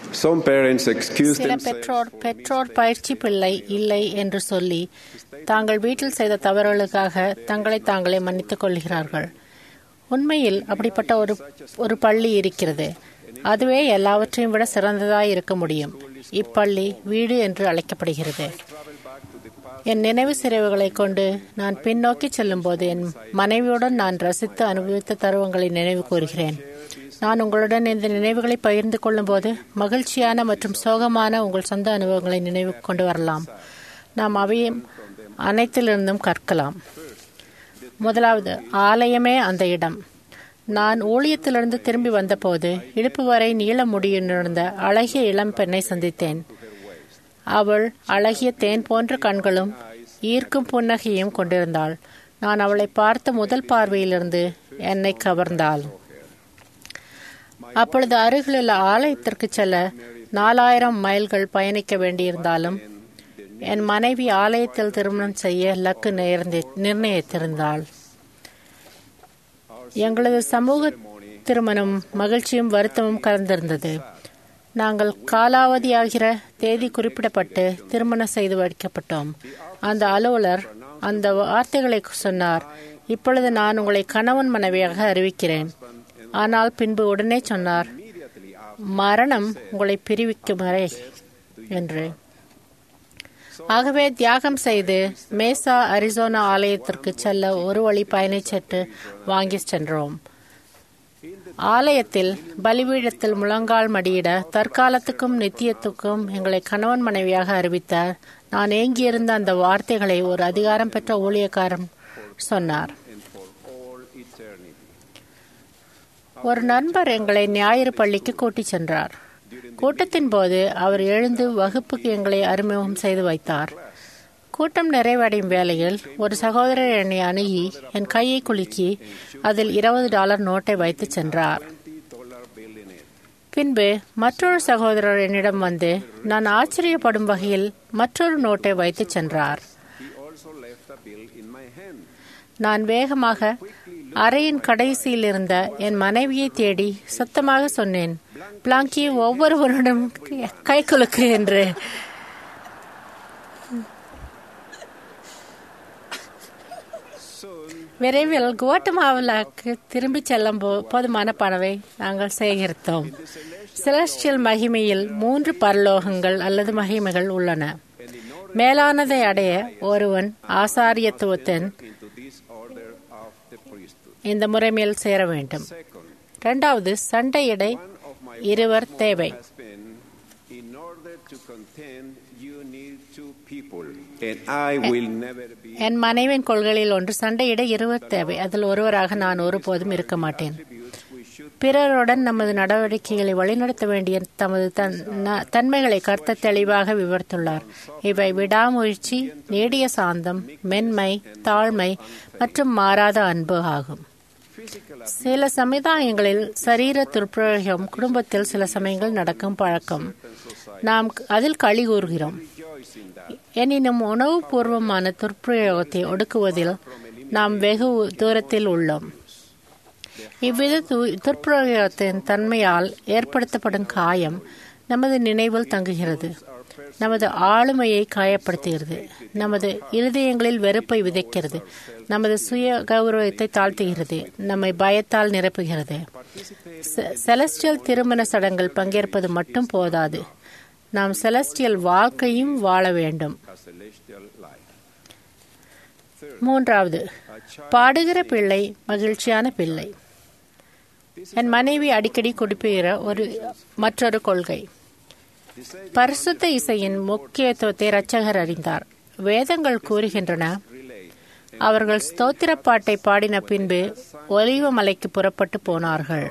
Some parents excuse சில themselves. பெற்றோர் பெற்றோர் பயிற்சி பிள்ளை இல்லை என்று சொல்லி தாங்கள் வீட்டில் செய்த தவறுகளுக்காக தங்களை தாங்களே மன்னித்துக் கொள்கிறார்கள் உண்மையில் அப்படிப்பட்ட ஒரு ஒரு பள்ளி இருக்கிறது அதுவே எல்லாவற்றையும் விட சிறந்ததாய் இருக்க முடியும் இப்பள்ளி வீடு என்று அழைக்கப்படுகிறது என் நினைவு சிறைவுகளை கொண்டு நான் பின்னோக்கி செல்லும்போது என் மனைவியுடன் நான் ரசித்து அனுபவித்த தருவங்களை நினைவு கூறுகிறேன் நான் உங்களுடன் இந்த நினைவுகளை பகிர்ந்து கொள்ளும்போது மகிழ்ச்சியான மற்றும் சோகமான உங்கள் சொந்த அனுபவங்களை நினைவு கொண்டு வரலாம் நாம் அவையும் அனைத்திலிருந்தும் கற்கலாம் முதலாவது ஆலயமே அந்த இடம் நான் ஊழியத்திலிருந்து திரும்பி வந்தபோது இடுப்பு வரை நீள முடியுணர்ந்த அழகிய இளம் பெண்ணை சந்தித்தேன் அவள் அழகிய தேன் போன்ற கண்களும் ஈர்க்கும் புன்னகையும் கொண்டிருந்தாள் நான் அவளை பார்த்த முதல் பார்வையிலிருந்து என்னை கவர்ந்தாள் அப்பொழுது அருகிலுள்ள ஆலயத்திற்கு செல்ல நாலாயிரம் மைல்கள் பயணிக்க வேண்டியிருந்தாலும் என் மனைவி ஆலயத்தில் திருமணம் செய்ய லக்கு நேர்ந்தி நிர்ணயித்திருந்தாள் எங்களது சமூக திருமணம் மகிழ்ச்சியும் வருத்தமும் கலந்திருந்தது நாங்கள் காலாவதியாகிற தேதி குறிப்பிடப்பட்டு திருமணம் செய்து வைக்கப்பட்டோம் அந்த அலுவலர் அந்த வார்த்தைகளை சொன்னார் இப்பொழுது நான் உங்களை கணவன் மனைவியாக அறிவிக்கிறேன் ஆனால் பின்பு உடனே சொன்னார் மரணம் உங்களை பிரிவிக்கும் வரை என்று ஆகவே தியாகம் செய்து மேசா அரிசோனா ஆலயத்திற்கு செல்ல ஒரு வழி பயணச்சீட்டு வாங்கி சென்றோம் ஆலயத்தில் பலிபீடத்தில் முழங்கால் மடியிட தற்காலத்துக்கும் நித்தியத்துக்கும் எங்களை கணவன் மனைவியாக அறிவித்தார் நான் ஏங்கியிருந்த அந்த வார்த்தைகளை ஒரு அதிகாரம் பெற்ற ஊழியக்காரன் சொன்னார் ஒரு நண்பர் எங்களை ஞாயிறு பள்ளிக்கு கூட்டிச் சென்றார் கூட்டத்தின் போது அவர் எழுந்து வகுப்புக்கு எங்களை அறிமுகம் செய்து வைத்தார் கூட்டம் நிறைவடையும் வேளையில் ஒரு சகோதரர் என்னை அணுகி என் கையை குலுக்கி அதில் இருபது டாலர் நோட்டை வைத்து சென்றார் பின்பு மற்றொரு சகோதரர் என்னிடம் வந்து நான் ஆச்சரியப்படும் வகையில் மற்றொரு நோட்டை வைத்து சென்றார் நான் வேகமாக அறையின் கடைசியில் இருந்த என் மனைவியை தேடி சத்தமாக சொன்னேன் பிளாங்கி ஒவ்வொருவரிடம் கை குலுக்கு என்று விரைவில் குவாட்டமாவிலாக்கு திரும்பிச் செல்லும் போ- போதுமான பணவை நாங்கள் சேகரித்தோம் செலஸ்டியல் மகிமையில் மூன்று பரலோகங்கள் அல்லது மகிமைகள் உள்ளன மேலானதை அடைய ஒருவன் ஆசாரியத்துவத்தின் இந்த முறைமையில் சேர வேண்டும் இரண்டாவது சண்டையிடை இருவர் தேவை In order to contend, you need two people, and I will never be. என் மனைவின் கொள்கைகளில் ஒன்று சண்டையிட இருவர் தேவை அதில் ஒருவராக நான் ஒருபோதும் இருக்க மாட்டேன் பிறருடன் நமது நடவடிக்கைகளை வழிநடத்த வேண்டிய தமது தன் ந- தன்மைகளை கர்த்த தெளிவாக விவரித்துள்ளார் இவை விடாமுயற்சி நீடிய சாந்தம் மென்மை தாழ்மை மற்றும் மாறாத அன்பு ஆகும் சில சமுதாயங்களில் சரீர துர்ப்பிரயோகம் குடும்பத்தில் சில சமயங்கள் நடக்கும் பழக்கம் நாம் அதில் களி கூறுகிறோம் எனினும் உணவுபூர்வமான துர்ப்பிரயோகத்தை ஒடுக்குவதில் நாம் வெகு தூரத்தில் உள்ளோம் இவ்வித து- துர்ப்பிரயோகத்தின் தன்மையால் ஏற்படுத்தப்படும் காயம் நமது நினைவில் தங்குகிறது நமது ஆளுமையை காயப்படுத்துகிறது நமது இருதயங்களில் வெறுப்பை விதைக்கிறது நமது சுய கௌரவத்தை தாழ்த்துகிறது நம்மை பயத்தால் நிரப்புகிறது செ- செலஸ்டியல் திருமண சடங்கில் பங்கேற்பது மட்டும் போதாது நாம் செலஸ்டியல் வாழ்க்கையும் வாழ வேண்டும் மூன்றாவது பாடுகிற பிள்ளை மகிழ்ச்சியான பிள்ளை என் மனைவி அடிக்கடி குறிப்பிடுகிற ஒரு மற்றொரு கொள்கை பரிசுத்த இசையின் முக்கியத்துவத்தை இரட்சகர் அறிந்தார் வேதங்கள் கூறுகின்றன அவர்கள் ஸ்தோத்திர பாட்டை பாடின பின்பு ஒலிவ மலைக்கு புறப்பட்டு போனார்கள்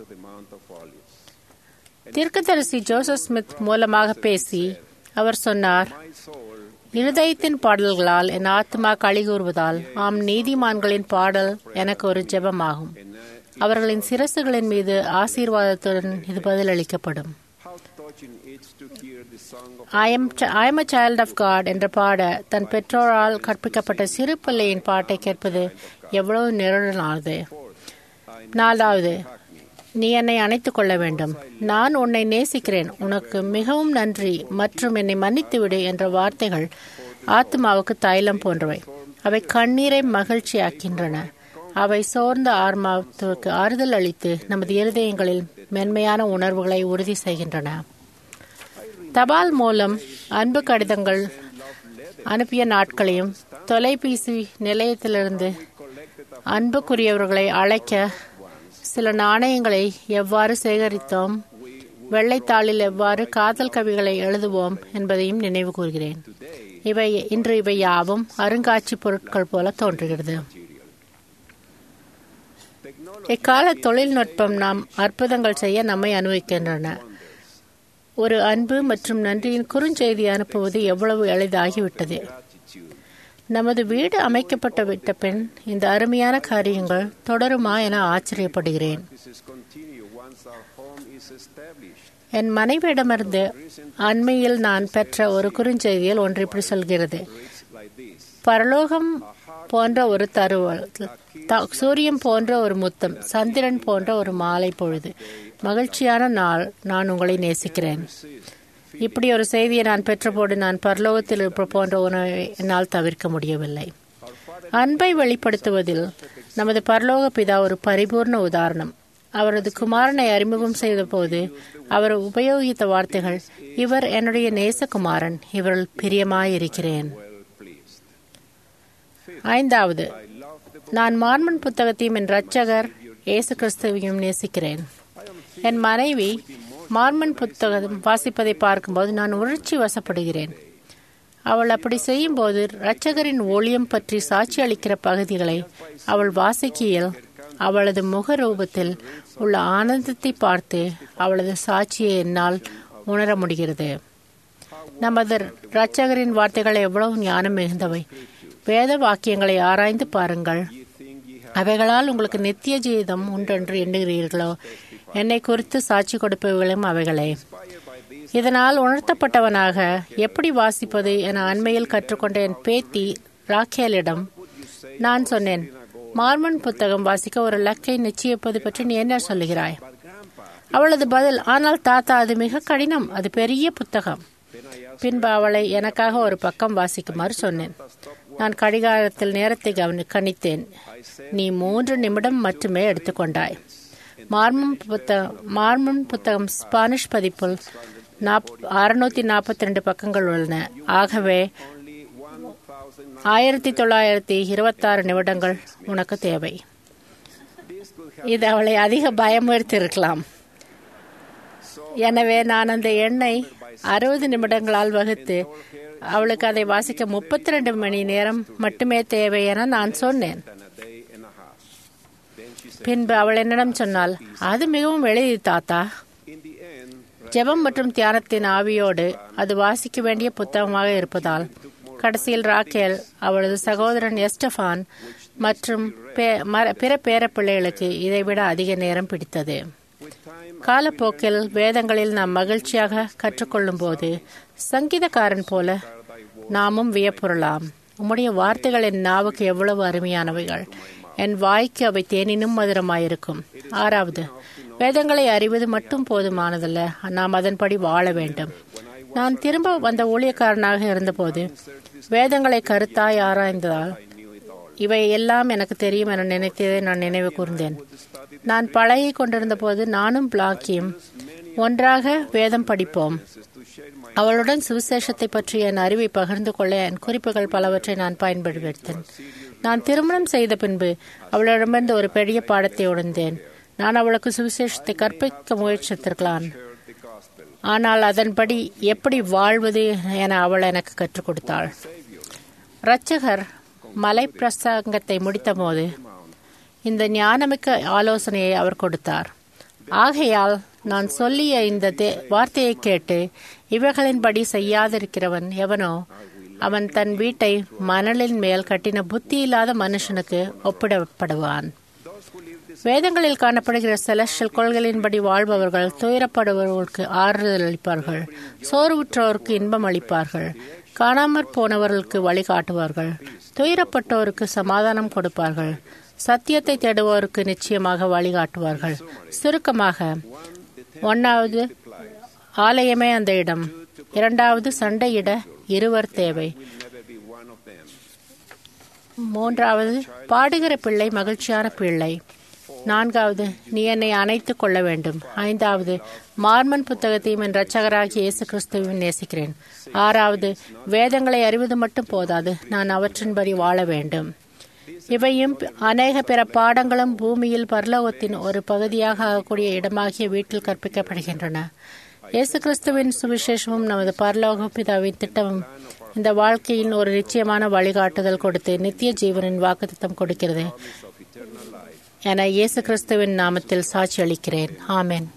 தீர்க்கதரிசி ஜோசப் ஸ்மித் மூலமாக பேசி அவர் சொன்னார் இருதயத்தின் பாடல்களால் என் ஆத்மா களி கூறுவதால் ஆம் நீதிமான்களின் பாடல் எனக்கு ஒரு ஜெபமாகும் அவர்களின் சிரசுகளின் மீது ஆசீர்வாதத்துடன் இது பதிலளிக்கப்படும் How touching it's to hear the song of I am, I am a child of God என்ற பாட தன் பெற்றோரால் கற்பிக்கப்பட்ட சிறு பிள்ளையின் பாட்டை கேட்பது எவ்வளவு நிரடனானது நாலாவது நீ என்னை அணைத்துக் கொள்ள வேண்டும் நான் உன்னை நேசிக்கிறேன் உனக்கு மிகவும் நன்றி மற்றும் என்னை மன்னித்து விடு என்ற வார்த்தைகள் ஆத்மாவுக்கு தைலம் போன்றவை அவை கண்ணீரை மகிழ்ச்சியாக்கின்றன அவை சோர்ந்த ஆத்மாவுக்கு ஆறுதல் அளித்து நமது இருதயங்களில் மென்மையான உணர்வுகளை உறுதி செய்கின்றன தபால் மூலம் அன்பு கடிதங்கள் அனுப்பிய நாட்களையும் தொலைபேசி நிலையத்திலிருந்து அன்புக்குரியவர்களை அழைக்க சில நாணயங்களை எவ்வாறு சேகரித்தோம் வெள்ளைத்தாளில் எவ்வாறு காதல் கவிகளை எழுதுவோம் என்பதையும் நினைவு கூறுகிறேன் இவை இன்று இவை யாவும் அருங்காட்சி பொருட்கள் போல தோன்றுகிறது இக்கால தொழில்நுட்பம் நாம் அற்புதங்கள் செய்ய நம்மை அனுபவிக்கின்றன ஒரு அன்பு மற்றும் நன்றியின் குறுஞ்செய்தி அனுப்புவது எவ்வளவு எளிதாகிவிட்டது நமது வீடு அமைக்கப்பட்டு விட்ட பின் இந்த அருமையான காரியங்கள் தொடருமா என ஆச்சரியப்படுகிறேன் என் மனைவியிடமிருந்து அண்மையில் நான் பெற்ற ஒரு குறுஞ்செய்தியில் ஒன்று இப்படி சொல்கிறது பரலோகம் போன்ற ஒரு தருவல் சூரியன் போன்ற ஒரு முத்தம் சந்திரன் போன்ற ஒரு மாலை பொழுது மகிழ்ச்சியான நாள் நான் உங்களை நேசிக்கிறேன் இப்படி ஒரு செய்தியை நான் பெற்றபோது நான் பரலோகத்தில் இருப்ப போன்ற உணவை என்னால் தவிர்க்க முடியவில்லை அன்பை வெளிப்படுத்துவதில் நமது பரலோக பிதா ஒரு பரிபூர்ண உதாரணம் அவரது குமாரனை அறிமுகம் செய்த போது அவர் உபயோகித்த வார்த்தைகள் இவர் என்னுடைய நேசகுமாரன் இவரில் பிரியமாயிருக்கிறேன் ஐந்தாவது நான் மார்மன் புத்தகத்தையும் என் ரட்சகர் இயேசு கிறிஸ்துவையும் நேசிக்கிறேன் என் மனைவி மார்மன் புத்தகம் வாசிப்பதை பார்க்கும்போது நான் உணர்ச்சி வசப்படுகிறேன் அவள் அப்படி செய்யும்போது இரட்சகரின் ஊழியம் பற்றி சாட்சி அளிக்கிற பகுதிகளை அவள் வாசிக்கையில் அவளது முக ரூபத்தில் உள்ள ஆனந்தத்தை பார்த்து அவளது சாட்சியை என்னால் உணர முடிகிறது நமது இரட்சகரின் வார்த்தைகள் எவ்வளவு ஞானம் மிகுந்தவை வேத வாக்கியங்களை ஆராய்ந்து பாருங்கள் அவைகளால் உங்களுக்கு நித்திய ஜீவிதம் உண்டென்று எண்ணுகிறீர்களோ என்னை குறித்து சாட்சி கொடுப்பவர்களும் அவைகளே இதனால் உணர்த்தப்பட்டவனாக எப்படி வாசிப்பது என அண்மையில் கற்றுக்கொண்ட என் பேத்தி ராக்கேலிடம் நான் சொன்னேன் மார்மன் புத்தகம் வாசிக்க ஒரு லக்கை நிச்சயிப்பது பற்றி நீ என்ன சொல்லுகிறாய் அவளது பதில் ஆனால் தாத்தா அது மிக கடினம் அது பெரிய புத்தகம் பின்பு அவளை எனக்காக ஒரு பக்கம் வாசிக்குமாறு சொன்னேன் நான் கடிகாரத்தில் நேரத்தை கவனி கணித்தேன் நீ மூன்று நிமிடம் மட்டுமே எடுத்துக்கொண்டாய் மார்மன் புத்தகம் மார்மன் புத்தகம் ஸ்பானிஷ் பதிப்பில் நாப் அறுநூத்தி நாற்பத்தி ரெண்டு பக்கங்கள் உள்ளன ஆகவே ஆயிரத்தி தொள்ளாயிரத்தி இருபத்தாறு நிமிடங்கள் உனக்கு தேவை இது அவளை அதிக பயமுறுத்திருக்கலாம் எனவே நான் அந்த எண்ணை அறுபது நிமிடங்களால் வகுத்து அவளுக்கு அதை வாசிக்க முப்பத்தி ரெண்டு மணி நேரம் மட்டுமே தேவை என நான் சொன்னேன் பின்பு அவள் என்னிடம் சொன்னால் அது மிகவும் எளிது தாத்தா ஜெபம் மற்றும் தியானத்தின் ஆவியோடு அது வாசிக்க வேண்டிய புத்தகமாக இருப்பதால் கடைசியில் ராக்கேல் அவளது சகோதரன் எஸ்டபான் மற்றும் பிற பேர பிள்ளைகளுக்கு இதைவிட அதிக நேரம் பிடித்தது காலப்போக்கில் வேதங்களில் நாம் மகிழ்ச்சியாக கற்றுக்கொள்ளும் போது சங்கீதக்காரன் போல நாமும் வியப்புறலாம் உம்முடைய வார்த்தைகள் என் நாவுக்கு எவ்வளவு அருமையானவைகள் என் வாய்க்கு அவை தேனினும் மதுரமாயிருக்கும் ஆறாவது வேதங்களை அறிவது மட்டும் போதுமானதல்ல நாம் அதன்படி வாழ வேண்டும் நான் திரும்ப வந்த ஊழியக்காரனாக இருந்தபோது வேதங்களை கருத்தாய் ஆராய்ந்ததால் இவை எல்லாம் எனக்கு தெரியும் என நினைத்ததை நான் நினைவு கூர்ந்தேன் நான் பழகி கொண்டிருந்த போது நானும் பிளாக்கியும் ஒன்றாக வேதம் படிப்போம் அவளுடன் சுவிசேஷத்தை பற்றி என் அறிவை பகிர்ந்து கொள்ள என் குறிப்புகள் பலவற்றை நான் பயன்படுத்தேன் நான் திருமணம் செய்த பின்பு அவளிடமிருந்து ஒரு பெரிய பாடத்தை உணர்ந்தேன் நான் அவளுக்கு சுவிசேஷத்தை கற்பிக்க முயற்சித்திருக்கலாம் ஆனால் அதன்படி எப்படி வாழ்வது என அவள் எனக்கு கற்றுக் கொடுத்தாள் இரட்சகர் மலை பிரசங்கத்தை முடித்தபோது இந்த ஞானமிக்க ஆலோசனையை அவர் கொடுத்தார் ஆகையால் நான் சொல்லிய இந்த வார்த்தையை கேட்டு இவைகளின்படி செய்யாதிருக்கிறவன் எவனோ அவன் தன் வீட்டை மணலின் மேல் கட்டின புத்தி இல்லாத மனுஷனுக்கு ஒப்பிடப்படுவான் வேதங்களில் காணப்படுகிற செலஸ்டல் கொள்கைகளின்படி வாழ்பவர்கள் துயரப்படுபவர்களுக்கு ஆறுதல் அளிப்பார்கள் சோர்வுற்றோருக்கு இன்பம் அளிப்பார்கள் காணாமற் போனவர்களுக்கு வழிகாட்டுவார்கள் துயரப்பட்டோருக்கு சமாதானம் கொடுப்பார்கள் சத்தியத்தை தேடுவோருக்கு நிச்சயமாக வழிகாட்டுவார்கள் சுருக்கமாக ஒன்றாவது ஆலயமே அந்த இடம் இரண்டாவது சண்டையிட இருவர் தேவை மூன்றாவது பாடுகிற பிள்ளை மகிழ்ச்சியான பிள்ளை நான்காவது நீ என்னை அணைத்துக் கொள்ள வேண்டும் ஐந்தாவது மார்மன் புத்தகத்தையும் என் ரட்சகராகிய இயேசு கிறிஸ்துவையும் நேசிக்கிறேன் ஆறாவது வேதங்களை அறிவது மட்டும் போதாது நான் அவற்றின்படி வாழ வேண்டும் இவையும் அநேக பிற பாடங்களும் பூமியில் பரலோகத்தின் ஒரு பகுதியாக ஆகக்கூடிய இடமாகிய வீட்டில் கற்பிக்கப்படுகின்றன இயேசு கிறிஸ்துவின் சுவிசேஷமும் நமது பரலோக பிதாவின் திட்டமும் இந்த வாழ்க்கையின் ஒரு நிச்சயமான வழிகாட்டுதல் கொடுத்து நித்திய ஜீவனின் வாக்குத்தம் கொடுக்கிறது என இயேசு கிறிஸ்துவின் நாமத்தில் சாட்சி அளிக்கிறேன் ஆமென்